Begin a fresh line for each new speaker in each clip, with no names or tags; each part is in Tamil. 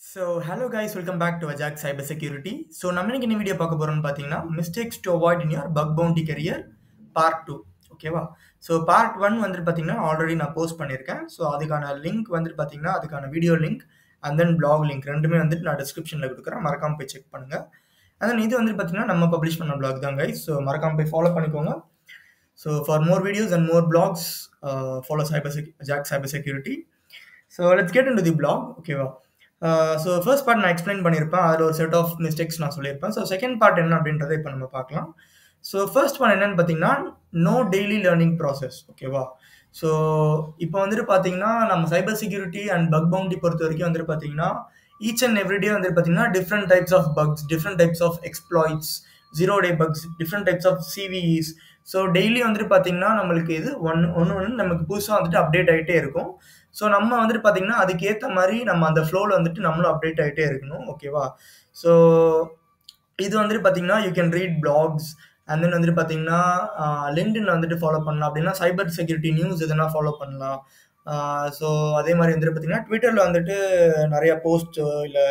So hello guys welcome back to அஜாக் சைபர் செக்யூரிட்டி ஸோ நம்ம இன்னைக்கு என்ன வீடியோ பார்க்க போகிறோம்னு பார்த்தீங்கன்னா mistakes to avoid in your bug bounty career part two ஓகேவா ஸோ பார்ட் ஒன் வந்துட்டு பார்த்தீங்கன்னா ஆல்ரெடி நான் போஸ்ட் பண்ணியிருக்கேன் ஸோ அதுக்கான லிங்க் வந்துட்டு பார்த்தீங்கன்னா அதுக்கான video link and then blog link ரெண்டுமே வந்துட்டு நான் டிஸ்கிரிப்ஷனில் கொடுக்குறேன் மறக்காம போய் செக் பண்ணுங்கள் அண்ட் தென் இது வந்துட்டு பார்த்தீங்கன்னா நம்ம பப்ளிஷ் பண்ண பிளாக் தான் கைஸ் ஸோ மறக்காம போய் ஃபாலோ பண்ணிக்கோங்க so for more videos and more blogs follow cyber sec jack cyber security so let's get into the blog ஓகேவா ஸோ ஃபர்ஸ்ட் பார்ட் நான் எக்ஸ்பிளைன் பண்ணியிருப்பேன் அதில் ஒரு செட் ஆஃப் மிஸ்டேக்ஸ் நான் சொல்லியிருப்பேன் ஸோ செகண்ட் பார்ட் என்ன அப்படின்றத இப்போ நம்ம பார்க்கலாம் ஸோ ஃபர்ஸ்ட் ஒன் என்னன்னு பார்த்தீங்கன்னா நோ டெய்லி லேர்னிங் ப்ராசஸ் ஓகேவா ஸோ இப்போ வந்துட்டு பார்த்தீங்கன்னா நம்ம cyber security and bug bounty பொறுத்த வரைக்கும் வந்துட்டு பார்த்தீங்கன்னா ஈச் அண்ட் எவ்ரிடே வந்துட்டு பார்த்தீங்கன்னா different types of bugs different types of exploits zero day bugs different types of CVEs so daily வந்துட்டு பார்த்தீங்கன்னா நம்மளுக்கு இது ஒன் ஒன்று ஒன்று நமக்கு புதுசாக வந்துட்டு அப்டேட் ஆகிட்டே இருக்கும் ஸோ நம்ம வந்துட்டு பார்த்தீங்கன்னா அதுக்கேற்ற மாதிரி நம்ம அந்த ஃப்ளோவில் வந்துட்டு நம்மளும் அப்டேட் ஆகிட்டே இருக்கணும் ஓகேவா ஸோ இது வந்துட்டு பார்த்தீங்கன்னா you can read blogs and then வந்துட்டு பார்த்தீங்கன்னா லிங்க்டின்ல வந்துட்டு ஃபாலோ பண்ணலாம் அப்படின்னா சைபர் செக்யூரிட்டி நியூஸ் எதுனா ஃபாலோ பண்ணலாம் ஸோ அதே மாதிரி வந்துட்டு பார்த்தீங்கன்னா ட்விட்டரில் வந்துட்டு நிறைய போஸ்ட் இல்லை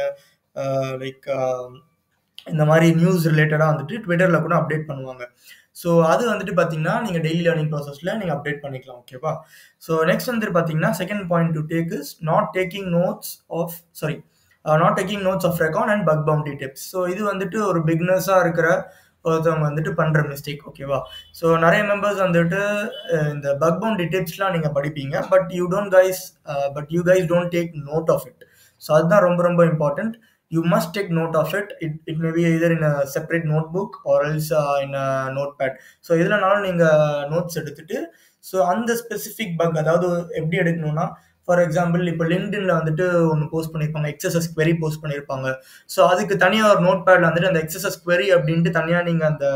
லைக் இந்த மாதிரி நியூஸ் ரிலேட்டடாக வந்துட்டு ட்விட்டரில் கூட அப்டேட் பண்ணுவாங்க ஸோ அது வந்துட்டு பார்த்தீங்கன்னா நீங்கள் டெய்லி லேர்னிங் ப்ராசஸில் நீங்கள் அப்டேட் பண்ணிக்கலாம் ஓகேவா ஸோ நெக்ஸ்ட் வந்துட்டு பார்த்தீங்கன்னா second point to take is not taking notes of sorry not taking notes of record and bug bounty tips so இது வந்துட்டு ஒரு பிக்னஸாக இருக்கிற ஒருத்தவங்க வந்துட்டு பண்ணுற மிஸ்டேக் ஓகேவா ஸோ நிறைய மெம்பர்ஸ் வந்துட்டு இந்த பக் பவுண்டி டிப்ஸ்லாம் நீங்கள் படிப்பீங்க but you don't guys but you guys don't take note of it so அதுதான் ரொம்ப ரொம்ப important you must take note of it. it it may be either in a separate notebook or else uh, in a notepad so இதுலனாலும் நீங்கள் நோட்ஸ் எடுத்துட்டு ஸோ அந்த ஸ்பெசிஃபிக் பக் அதாவது எப்படி எடுக்கணும்னா ஃபார் எக்ஸாம்பிள் இப்போ லிங்க்டின்ல வந்துட்டு ஒன்று போஸ்ட் பண்ணியிருப்பாங்க எக்ஸசஸ் query போஸ்ட் பண்ணியிருப்பாங்க ஸோ அதுக்கு தனியாக ஒரு நோட் பேட்ல வந்துட்டு அந்த எக்ஸசஸ் query அப்படின்ட்டு தனியாக நீங்கள் அந்த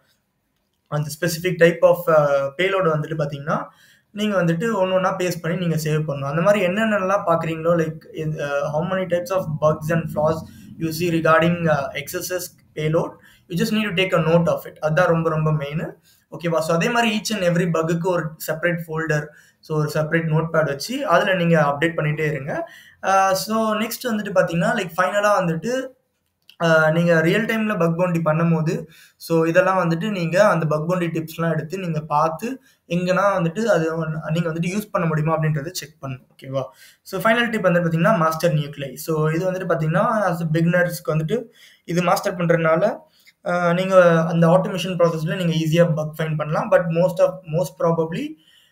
அந்த ஸ்பெசிஃபிக் டைப் ஆஃப் பேலோடு வந்துட்டு பார்த்தீங்கன்னா நீங்கள் வந்துட்டு ஒன்று ஒன்றா பேஸ் பண்ணி நீங்கள் சேவ் பண்ணணும் அந்த மாதிரி என்னென்னலாம் பார்க்குறீங்களோ like how many types of bugs and flaws you see regarding XSS payload you just need to take a note of it அதுதான் ரொம்ப ரொம்ப மெயின் ஓகேவா ஸோ அதே மாதிரி ஈச் அண்ட் எவ்ரி பக்குக்கு ஒரு செப்பரேட் ஃபோல்டர் ஸோ ஒரு செப்பரேட் நோட் பேட் வச்சு அதில் நீங்கள் அப்டேட் பண்ணிகிட்டே இருங்க ஸோ நெக்ஸ்ட் வந்துட்டு பார்த்தீங்கன்னா லைக் ஃபைனலாக வந்துட்டு நீங்கள் ரியல் டைமில் பக் பவுண்டி பண்ணும்போது ஸோ இதெல்லாம் வந்துட்டு நீங்கள் அந்த பக் பவுண்டி டிப்ஸ்லாம் எடுத்து நீங்கள் பார்த்து எங்கன்னா வந்துட்டு அது நீங்கள் வந்துட்டு யூஸ் பண்ண முடியுமா அப்படின்றத செக் பண்ணணும் ஓகேவா ஸோ ஃபைனல் டிப் வந்து பார்த்தீங்கன்னா மாஸ்டர் நியூக்ளை ஸோ இது வந்துட்டு பார்த்தீங்கன்னா ஆஸ் பிகினர்ஸ்க்கு வந்துட்டு இது மாஸ்டர் பண்ணுறதுனால நீங்கள் அந்த ஆட்டோமேஷன் ப்ராசஸில் நீங்கள் ஈஸியாக பக் ஃபைன் பண்ணலாம் but most of most probably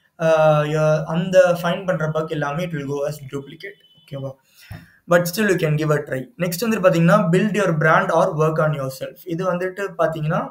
அந்த ஃபைன் பண்ணுற பக் எல்லாமே it will go as duplicate ஓகேவா but still you can give a try next வந்துட்டு பார்த்தீங்கன்னா build your brand or work on yourself இது வந்துட்டு பார்த்தீங்கன்னா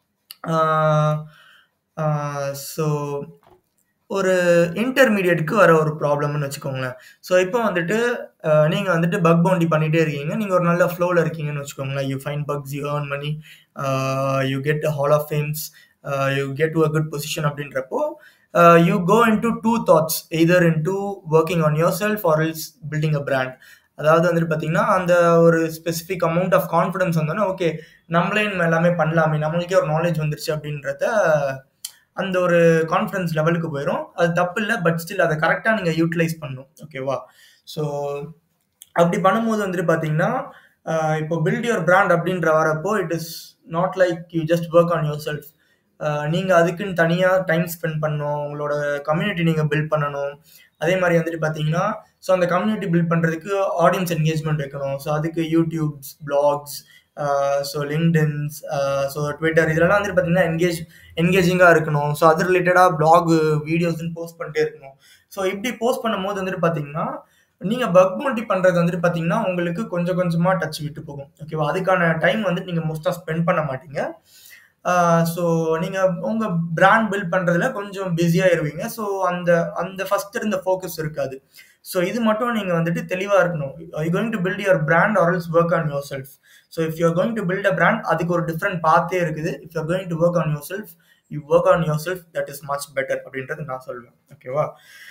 ஸோ ஒரு இன்டர்மீடியட்டுக்கு வர ஒரு ப்ராப்ளம்னு வச்சுக்கோங்களேன் ஸோ இப்போ வந்துட்டு நீங்கள் வந்துட்டு பக் பவுண்டி பண்ணிகிட்டே இருக்கீங்க நீங்கள் ஒரு நல்ல ஃப்ளோவில் இருக்கீங்கன்னு வச்சுக்கோங்களேன் you find bugs you earn money you get hall of fames you get to a good position அப்படின்றப்போ you go in to two that's either in to working on yourself or else building a brand அதாவது வந்துட்டு பார்த்தீங்கன்னா அந்த ஒரு ஸ்பெசிஃபிக் அமௌண்ட் ஆஃப் கான்ஃபிடன்ஸ் வந்தோன்னா ஓகே நம்மளே நம்ம எல்லாமே பண்ணலாமே நம்மளுக்கே ஒரு நாலேஜ் வந்துருச்சு அப்படின்றத அந்த ஒரு கான்ஃபிடன்ஸ் லெவலுக்கு போயிடும் அது தப்பு இல்லை பட் ஸ்டில் அதை கரெக்டாக நீங்கள் யூட்டிலைஸ் பண்ணணும் ஓகேவா ஸோ அப்படி பண்ணும்போது வந்துட்டு பார்த்தீங்கன்னா இப்போ பில்ட் யுவர் பிராண்ட் அப்படின்ற வரப்போ it is not like you just work on yourself நீங்கள் அதுக்குன்னு தனியாக டைம் ஸ்பெண்ட் பண்ணணும் உங்களோட கம்யூனிட்டி நீங்கள் பில்ட் பண்ணணும் அதே மாதிரி வந்துட்டு பார்த்தீங்கன்னா ஸோ அந்த கம்யூனிட்டி பில்ட் பண்ணுறதுக்கு ஆடியன்ஸ் என்கேஜ்மெண்ட் வைக்கணும் ஸோ அதுக்கு YouTubes blogs so LinkedIns so Twitter இதெல்லாம் வந்துட்டு பார்த்தீங்கன்னா என்கேஜ் என்கேஜிங்காக இருக்கணும் ஸோ அது ரிலேட்டடாக பிளாக் வீடியோஸ்ன்னு போஸ்ட் பண்ணிட்டே இருக்கணும் ஸோ இப்படி போஸ்ட் பண்ணும்போது வந்துட்டு பார்த்தீங்கன்னா நீங்கள் பக் மோட்டி பண்ணுறது வந்துட்டு பார்த்தீங்கன்னா உங்களுக்கு கொஞ்சம் கொஞ்சமாக டச் விட்டு போகும் ஓகேவா அதுக்கான டைம் வந்துட்டு நீங்கள் மோஸ்ட்டாக ஸ்பெண்ட் பண்ண மாட்டீங்க ஸோ நீங்கள் உங்கள் பிராண்ட் பில்ட் பண்ணுறதுல கொஞ்சம் பிஸியாக இருவீங்க ஸோ அந்த அந்த ஃபஸ்ட் இருந்த ஃபோக்கஸ் இருக்காது ஸோ இது மட்டும் நீங்கள் வந்துட்டு தெளிவாக இருக்கணும் you going to build your brand or else work on yourself so if you're going to build a brand அதுக்கு ஒரு டிஃப்ரெண்ட் பாத்தே இருக்குது if you're going to work on yourself you work on yourself that is much better அப்படின்றது நான் சொல்லுவேன் ஓகேவா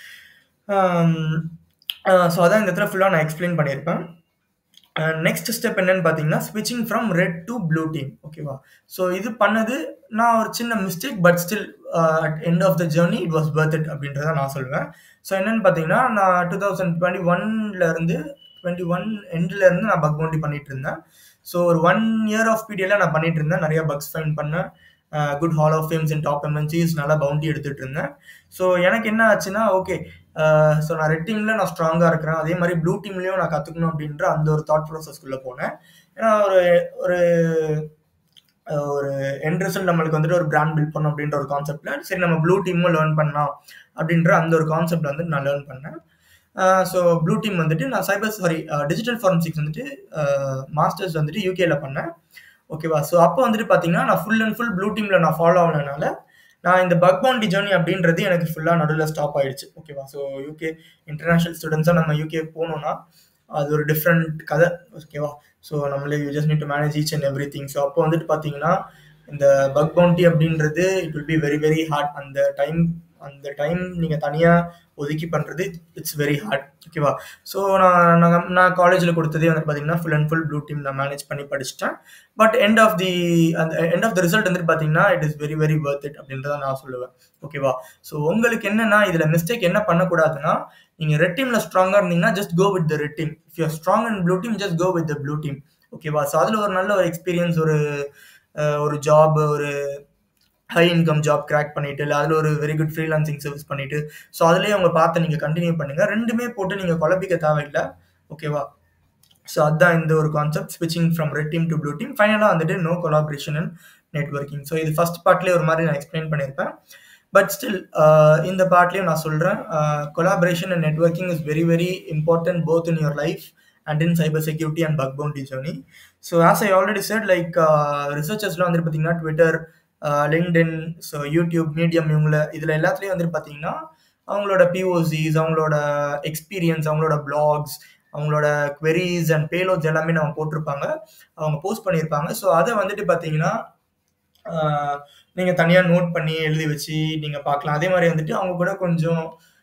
ஸோ அதான் இந்த இடத்துல ஃபுல்லாக நான் எக்ஸ்பிளைன் பண்ணியிருப்பேன் நெக்ஸ்ட் ஸ்டெப் என்னன்னு பார்த்தீங்கன்னா ஸ்விட்சிங் from red to blue team ஓகேவா ஸோ இது பண்ணது நான் ஒரு சின்ன mistake but still at end of the journey it was worth it அப்படின்றத நான் சொல்லுவேன் ஸோ என்னன்னு பார்த்தீங்கன்னா நான் டூ தௌசண்ட் டுவெண்ட்டி ஒன்ல இருந்து டுவெண்ட்டி ஒன் எண்டில் இருந்து நான் பக் பவுண்டி பண்ணிட்டு இருந்தேன் ஸோ ஒரு ஒன் இயர் ஆஃப் பீரியடில் நான் பண்ணிட்டு இருந்தேன் நிறைய பக்ஸ் ஃபைன் பண்ணேன் good hall of fames in top MNCs நல்லா பவுண்டி எடுத்துட்டு இருந்தேன் ஸோ எனக்கு என்ன ஆச்சுன்னா ஓகே ஸோ நான் ரெட் டீமில் நான் ஸ்ட்ராங்காக இருக்கிறேன் அதே மாதிரி ப்ளூ டீம்லேயும் நான் கற்றுக்கணும் அப்படின்ற அந்த ஒரு தாட் ப்ராசஸ்க்குள்ளே போனேன் ஏன்னா ஒரு ஒரு ஒரு எண்ட் ரிசல்ட் நம்மளுக்கு வந்துட்டு ஒரு பிராண்ட் பில்ட் பண்ணணும் அப்படின்ற ஒரு கான்செப்டில் சரி நம்ம ப்ளூ டீமும் லேர்ன் பண்ணலாம் அப்படின்ற அந்த ஒரு கான்செப்ட் வந்து நான் லேர்ன் பண்ணேன் ஸோ ப்ளூ டீம் வந்துட்டு நான் சைபர் சாரி டிஜிட்டல் ஃபாரன்சிக்ஸ் வந்துட்டு மாஸ்டர்ஸ் வந்துட்டு யூகேல பண்ணேன் ஓகேவா ஸோ அப்போ வந்துட்டு பார்த்தீங்கன்னா நான் ஃபுல் அண்ட் ஃபுல் ப்ளூ டீமில் நான் ஃபாலோ ஆனதுனால நான் இந்த பக் பவுண்டி ஜேர்னி அப்படின்றது எனக்கு ஃபுல்லாக நடுவில் ஸ்டாப் ஆயிடுச்சு ஓகேவா ஸோ யூகே இன்டர்நேஷ்னல் ஸ்டூடெண்ட்ஸாக நம்ம யூகே போகணுன்னா அது ஒரு டிஃப்ரெண்ட் கதை ஓகேவா ஸோ நம்மளே you just need to manage each and every thing so அப்போ வந்துட்டு பார்த்தீங்கன்னா இந்த பக் பவுண்டி அப்படின்றது it will be very very hard அந்த டைம் அந்த டைம் நீங்கள் தனியாக ஒதுக்கி பண்ணுறது இட்ஸ் வெரி ஹார்ட் ஓகேவா ஸோ நான் நான் நான் காலேஜில் கொடுத்ததே வந்து பார்த்தீங்கன்னா full and full blue team நான் மேனேஜ் பண்ணி படிச்சிட்டேன் பட் எண்ட் ஆஃப் தி அந்த எண்ட் ஆஃப் த ரிசல்ட் வந்துட்டு பார்த்தீங்கன்னா it is very very worth it அப்படின்றத நான் சொல்லுவேன் ஓகேவா ஸோ உங்களுக்கு என்னன்னா இதில் மிஸ்டேக் என்ன பண்ணக்கூடாதுன்னா நீங்கள் ரெட் டீமில் ஸ்ட்ராங்காக இருந்தீங்கன்னா just go with the red team if you're strong and blue team just go with the blue team ஓகேவா ஸோ அதில் ஒரு நல்ல ஒரு எக்ஸ்பீரியன்ஸ் ஒரு ஒரு ஜாப் ஒரு ஹை இன்கம் ஜாப் கிராக் பண்ணிட்டு இல்லை அதில் ஒரு வெரி குட் ஃப்ரீலான்சிங் சர்வீஸ் பண்ணிட்டு ஸோ அதுலேயே அவங்க பார்த்து நீங்கள் கண்டினியூ பண்ணுங்க ரெண்டுமே போட்டு நீங்கள் குழப்பிக்க தேவையில்லை ஓகேவா ஸோ அதுதான் இந்த ஒரு கான்செப்ட் ஸ்விட்சிங் from red team to blue team ஃபைனலாக வந்துட்டு no collaboration and networking so இது ஃபர்ஸ்ட் பார்ட்லேயே ஒரு மாதிரி நான் எக்ஸ்பிளைன் பண்ணியிருப்பேன் பட் ஸ்டில் இந்த பார்ட்லேயும் நான் சொல்கிறேன் collaboration and networking is very very important both in your life and in cyber security and bug bounty journey so as I already said like ரிசர்ச்சர்ஸ்லாம் வந்துட்டு பார்த்தீங்கன்னா Twitter LinkedIn so YouTube Medium இவங்கள இதில் எல்லாத்துலேயும் வந்துட்டு பார்த்தீங்கன்னா அவங்களோட பிஓசிஸ் அவங்களோட எக்ஸ்பீரியன்ஸ் அவங்களோட பிளாக்ஸ் அவங்களோட queries அண்ட் பேலோட்ஸ் எல்லாமே நம்ம போட்டிருப்பாங்க அவங்க போஸ்ட் பண்ணியிருப்பாங்க ஸோ அதை வந்துட்டு பார்த்தீங்கன்னா நீங்கள் தனியாக நோட் பண்ணி எழுதி வச்சு நீங்கள் பார்க்கலாம் அதே மாதிரி வந்துட்டு அவங்க கூட கொஞ்சம்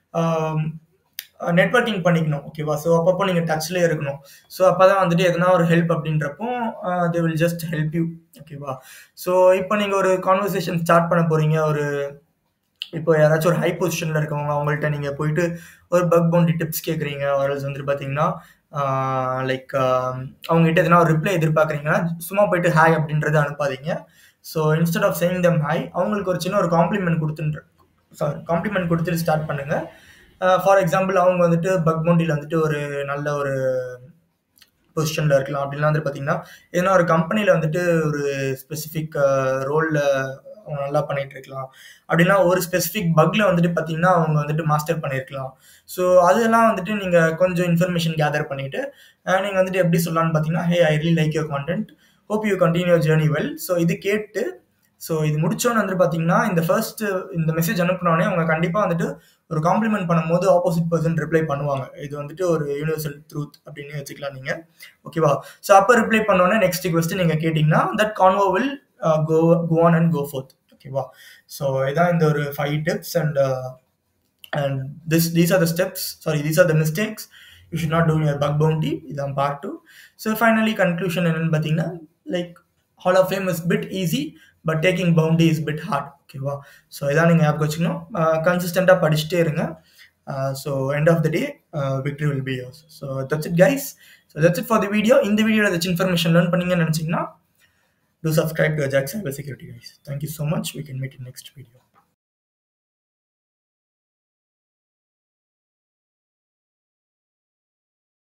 நெட்ஒர்க்கிங் பண்ணிக்கணும் ஓகேவா ஸோ அப்பப்போ நீங்கள் டச்சில் இருக்கணும் ஸோ அப்போ தான் வந்துட்டு எதனா ஒரு ஹெல்ப் அப்படின்றப்போ they will just help you ஓகேவா ஸோ இப்போ நீங்கள் ஒரு கான்வர்சேஷன் ஸ்டார்ட் பண்ண போகிறீங்க ஒரு இப்போ யாராச்சும் ஒரு ஹை பொசிஷனில் இருக்கவங்க அவங்கள்ட்ட நீங்கள் போயிட்டு ஒரு பக் பவுண்டி டிப்ஸ் கேட்குறீங்க ஆர்எல்ஸ் வந்துட்டு பார்த்தீங்கன்னா லைக் அவங்ககிட்ட எதனா ஒரு ரிப்ளை எதிர்பார்க்குறீங்கன்னா சும்மா போயிட்டு ஹாய் அப்படின்றத அனுப்பாதீங்க so instead of saying them hi அவங்களுக்கு ஒரு சின்ன ஒரு காம்ப்ளிமெண்ட் கொடுத்துட்டு சாரி காம்ப்ளிமெண்ட் கொடுத்துட்டு ஸ்டார்ட் பண்ணுங்கள் ஃபார் எக்ஸாம்பிள் அவங்க வந்துட்டு பக் பவுண்டியில் வந்துட்டு ஒரு நல்ல ஒரு பொசிஷனில் இருக்கலாம் அப்படின்லாம் வந்துட்டு பார்த்தீங்கன்னா ஏன்னா ஒரு கம்பெனியில் வந்துட்டு ஒரு ஸ்பெசிஃபிக் ரோலில் அவங்க நல்லா பண்ணிட்டு இருக்கலாம் அப்படின்னா ஒரு ஸ்பெசிஃபிக் பக்ல வந்துட்டு பார்த்தீங்கன்னா அவங்க வந்துட்டு மாஸ்டர் பண்ணியிருக்கலாம் ஸோ அதெல்லாம் வந்துட்டு நீங்கள் கொஞ்சம் இன்ஃபர்மேஷன் கேதர் பண்ணிட்டு நீங்கள் வந்துட்டு எப்படி சொல்லலாம்னு பார்த்தீங்கன்னா hey I really like your content hope you continue journey well so இது கேட்டு ஸோ இது முடிச்சோன்னு வந்துட்டு பார்த்தீங்கன்னா இந்த ஃபர்ஸ்ட் இந்த மெசேஜ் அனுப்புனோடனே அவங்க கண்டிப்பாக வந்துட்டு ஒரு காம்ப்ளிமெண்ட் பண்ணும்போது ஆப்போசிட் பர்சன் ரிப்ளை பண்ணுவாங்க இது வந்துட்டு ஒரு யூனிவர்சல் ட்ரூத் அப்படின்னு வச்சுக்கலாம் நீங்கள் ஓகேவா ஸோ அப்போ ரிப்ளை பண்ணோன்னே நெக்ஸ்ட் கொஸ்டின் நீங்கள் கேட்டிங்கன்னா that convo will go go on and go forth ஓகேவா ஸோ இதான் இந்த ஒரு five tips and and this these are the steps sorry these are the mistakes you should not do your bug bounty இதான் part two so finally conclusion என்னன்னு பார்த்தீங்கன்னா like hall of fame is bit easy but taking bounty is bit hard ஓகேவா ஸோ இதான் நீங்கள் ஞாபகம் வச்சுக்கணும் கன்சிஸ்டண்ட்டாக படிச்சுட்டே இருங்க so end of the day victory will be yours so that's it guys so that's it for the video இந்த வீடியோவில் ஏதாச்சும் இன்ஃபர்மேஷன் லேர்ன் பண்ணீங்கன்னு நினச்சிங்கன்னா do subscribe to Ajax Cybersecurity guys. Thank you so much. We can meet in next video.